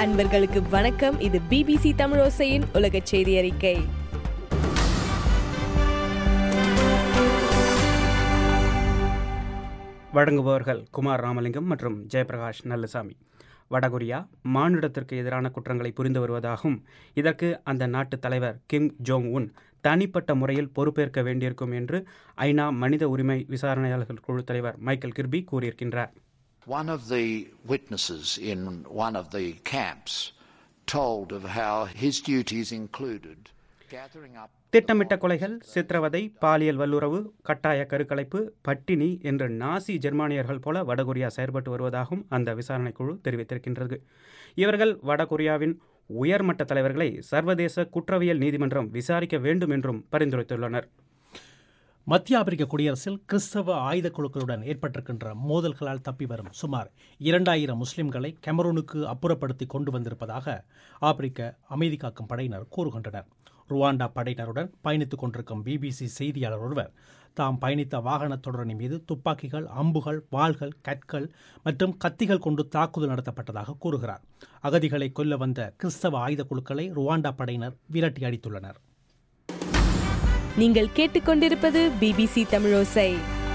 அன்பர்களுக்கு வணக்கம் இது பிபிசி தமிழோசையின் உலக செய்தி அறிக்கை வழங்குபவர்கள் குமார் ராமலிங்கம் மற்றும் ஜெயபிரகாஷ் நல்லசாமி வடகொரியா மானுடத்திற்கு எதிரான குற்றங்களை புரிந்து வருவதாகவும் இதற்கு அந்த நாட்டு தலைவர் கிம் ஜோங் உன் தனிப்பட்ட முறையில் பொறுப்பேற்க வேண்டியிருக்கும் என்று ஐநா மனித உரிமை விசாரணையாளர்கள் குழு தலைவர் மைக்கேல் கிர்பி கூறியிருக்கின்றார் One of the witnesses in one of the camps told of how his duties included gathering up திட்டமிட்ட கொலைகள் சித்திரவதை பாலியல் வல்லுறவு கட்டாய கருக்கலைப்பு பட்டினி என்று நாசி ஜெர்மானியர்கள் போல வடகொரியா செயற்பட்டு வருவதாகவும் அந்த விசாரணை குழு தெரிவித்திருக்கின்றது இவர்கள் வடகொரியாவின் உயர்மட்ட தலைவர்களை சர்வதேச குற்றவியல் நீதிமன்றம் விசாரிக்க வேண்டும் என்றும் பரிந்துரைத்துள்ளனர் மத்திய ஆப்பிரிக்க குடியரசில் கிறிஸ்தவ ஆயுத குழுக்களுடன் ஏற்பட்டிருக்கின்ற மோதல்களால் தப்பி வரும் சுமார் இரண்டாயிரம் முஸ்லிம்களை கெமரூனுக்கு அப்புறப்படுத்தி கொண்டு வந்திருப்பதாக ஆப்பிரிக்க அமைதி காக்கும் படையினர் கூறுகின்றனர் ருவாண்டா படையினருடன் பயணித்துக் கொண்டிருக்கும் பிபிசி செய்தியாளர் ஒருவர் தாம் பயணித்த வாகன தொடரணி மீது துப்பாக்கிகள் அம்புகள் வாள்கள் கற்கள் மற்றும் கத்திகள் கொண்டு தாக்குதல் நடத்தப்பட்டதாக கூறுகிறார் அகதிகளை கொல்ல வந்த கிறிஸ்தவ ஆயுத குழுக்களை ருவாண்டா படையினர் விரட்டி அடித்துள்ளனர் நீங்கள் கேட்டுக்கொண்டிருப்பது பிபிசி தமிழோசை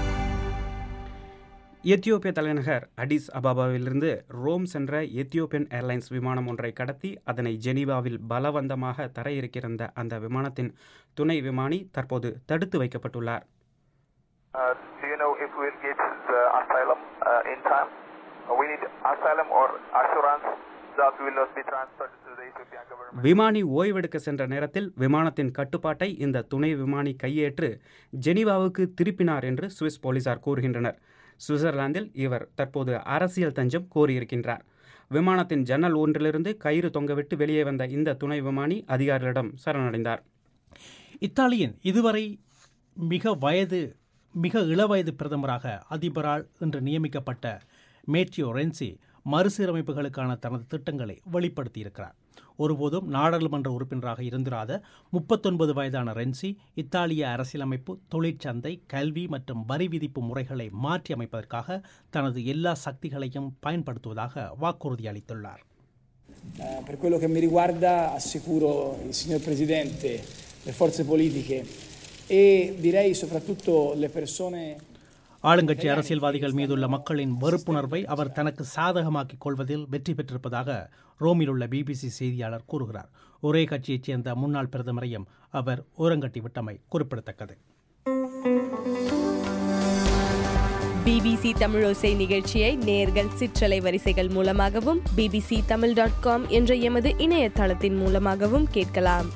எத்தியோப்பிய தலைநகர் அடிஸ் அபாபாவிலிருந்து ரோம் சென்ற எத்தியோப்பியன் ஏர்லைன்ஸ் விமானம் ஒன்றை கடத்தி அதனை ஜெனீவாவில் பலவந்தமாக தரையிறக்கியிருந்த அந்த விமானத்தின் துணை விமானி தற்போது தடுத்து வைக்கப்பட்டுள்ளார் Uh, do you know if we'll get the asylum uh, in time? Uh, we need asylum or assurance that we will not be transferred to the Ethiopian government. விமானி ஓய்வெடுக்க சென்ற நேரத்தில் விமானத்தின் கட்டுப்பாட்டை இந்த துணை விமானி கையேற்று ஜெனீவாவுக்கு திருப்பினார் என்று சுவிஸ் போலீசார் கூறுகின்றனர் சுவிட்சர்லாந்தில் இவர் தற்போது அரசியல் தஞ்சம் கோரியிருக்கின்றார் விமானத்தின் ஜன்னல் ஒன்றிலிருந்து கயிறு தொங்கவிட்டு வெளியே வந்த இந்த துணை விமானி அதிகாரிகளிடம் சரணடைந்தார் இத்தாலியின் இதுவரை மிக வயது மிக இளவயது பிரதமராக அதிபரால் இன்று நியமிக்கப்பட்ட மேட்டியோ ரென்சி மறுசீரமைப்புகளுக்கான தனது திட்டங்களை வெளிப்படுத்தியிருக்கிறார் ஒருபோதும் நாடாளுமன்ற உறுப்பினராக இருந்திராத முப்பத்தொன்பது வயதான ரென்சி இத்தாலிய அரசியலமைப்பு தொழிற்சந்தை கல்வி மற்றும் வரி விதிப்பு முறைகளை மாற்றி அமைப்பதற்காக தனது எல்லா சக்திகளையும் பயன்படுத்துவதாக வாக்குறுதி அளித்துள்ளார் Eh, per quello che mi riguarda assicuro il signor Presidente, le forze politiche e direi soprattutto le persone ஆளுங்கட்சி அரசியல்வாதிகள் மீதுள்ள மக்களின் வெறுப்புணர்வை அவர் தனக்கு சாதகமாக்கிக் கொள்வதில் வெற்றி பெற்றிருப்பதாக ரோமில் உள்ள பிபிசி செய்தியாளர் கூறுகிறார் ஒரே கட்சியைச் சேர்ந்த முன்னாள் பிரதமரையும் அவர் ஓரங்கட்டி விட்டமை குறிப்பிடத்தக்கது பிபிசி தமிழோசை நிகழ்ச்சியை நேர்கள் சிற்றலை வரிசைகள் மூலமாகவும் பிபிசி தமிழ் டாட் காம் என்ற எமது இணையதளத்தின் மூலமாகவும் கேட்கலாம்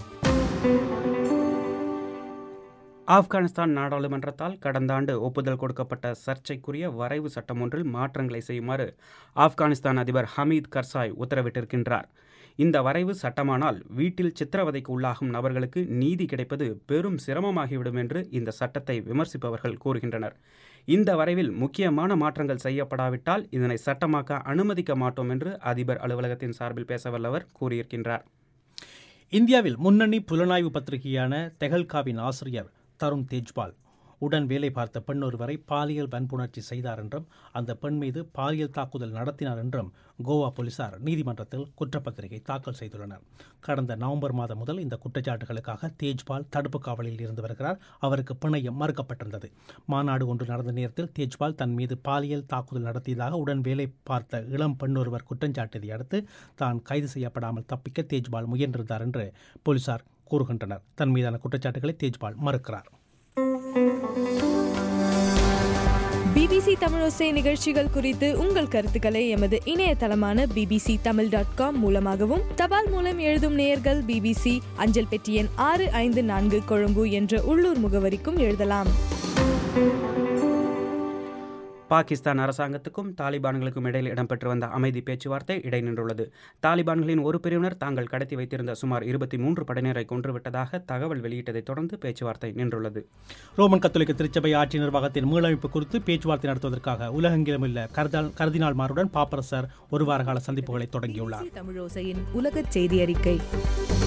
ஆப்கானிஸ்தான் நாடாளுமன்றத்தால் கடந்த ஆண்டு ஒப்புதல் கொடுக்கப்பட்ட சர்ச்சைக்குரிய வரைவு சட்டம் ஒன்றில் மாற்றங்களை செய்யுமாறு ஆப்கானிஸ்தான் அதிபர் ஹமீத் கர்சாய் உத்தரவிட்டிருக்கின்றார் இந்த வரைவு சட்டமானால் வீட்டில் சித்திரவதைக்கு உள்ளாகும் நபர்களுக்கு நீதி கிடைப்பது பெரும் சிரமமாகிவிடும் என்று இந்த சட்டத்தை விமர்சிப்பவர்கள் கூறுகின்றனர் இந்த வரைவில் முக்கியமான மாற்றங்கள் செய்யப்படாவிட்டால் இதனை சட்டமாக்க அனுமதிக்க மாட்டோம் என்று அதிபர் அலுவலகத்தின் சார்பில் பேசவல்லவர் கூறியிருக்கின்றார் இந்தியாவில் முன்னணி புலனாய்வு பத்திரிகையான தெஹல்காவின் ஆசிரியர் தருண் தேஜ்பால் உடன் வேலை பார்த்த பெண் ஒருவரை பாலியல் வன்புணர்ச்சி செய்தார் என்றும் அந்த பெண் மீது பாலியல் தாக்குதல் நடத்தினார் என்றும் கோவா போலீசார் நீதிமன்றத்தில் குற்றப்பத்திரிகை தாக்கல் செய்துள்ளனர் கடந்த நவம்பர் மாதம் முதல் இந்த குற்றச்சாட்டுகளுக்காக தேஜ்பால் தடுப்பு காவலில் இருந்து வருகிறார் அவருக்கு பிணையம் மறுக்கப்பட்டிருந்தது மாநாடு ஒன்று நடந்த நேரத்தில் தேஜ்பால் தன் மீது பாலியல் தாக்குதல் நடத்தியதாக உடன் வேலை பார்த்த இளம் பெண் ஒருவர் குற்றஞ்சாட்டியதை அடுத்து தான் கைது செய்யப்படாமல் தப்பிக்க தேஜ்பால் முயன்றிருந்தார் என்று போலீசார் கூறுகின்றனர் தன் மீதான குற்றச்சாட்டுகளை தேஜ்பால் மறுக்கிறார் பிபிசி தமிழோசை நிகழ்ச்சிகள் குறித்து உங்கள் கருத்துக்களை எமது இணையதளமான பிபிசி தமிழ் டாட் காம் மூலமாகவும் தபால் மூலம் எழுதும் நேயர்கள் பிபிசி அஞ்சல் பெட்டி எண் ஆறு ஐந்து நான்கு கொழும்பு என்ற உள்ளூர் முகவரிக்கும் எழுதலாம் பாகிஸ்தான் அரசாங்கத்துக்கும் தாலிபான்களுக்கும் இடையில் இடம்பெற்று வந்த அமைதி பேச்சுவார்த்தை இடைநின்றுள்ளது தாலிபான்களின் ஒரு பிரிவினர் தாங்கள் கடத்தி வைத்திருந்த சுமார் இருபத்தி மூன்று படையினரை கொன்றுவிட்டதாக தகவல் வெளியிட்டதைத் தொடர்ந்து பேச்சுவார்த்தை நின்றுள்ளது ரோமன் கத்தோலிக்க திருச்சபை ஆட்சி நிர்வாகத்தின் மீளமைப்பு குறித்து பேச்சுவார்த்தை நடத்துவதற்காக உலகெங்கிலும் உள்ள கர்தால் கர்தினால்மாருடன் பாப்பரசர் ஒரு வார கால சந்திப்புகளை தொடங்கியுள்ளார் தமிழோசையின் உலக செய்தி அறிக்கை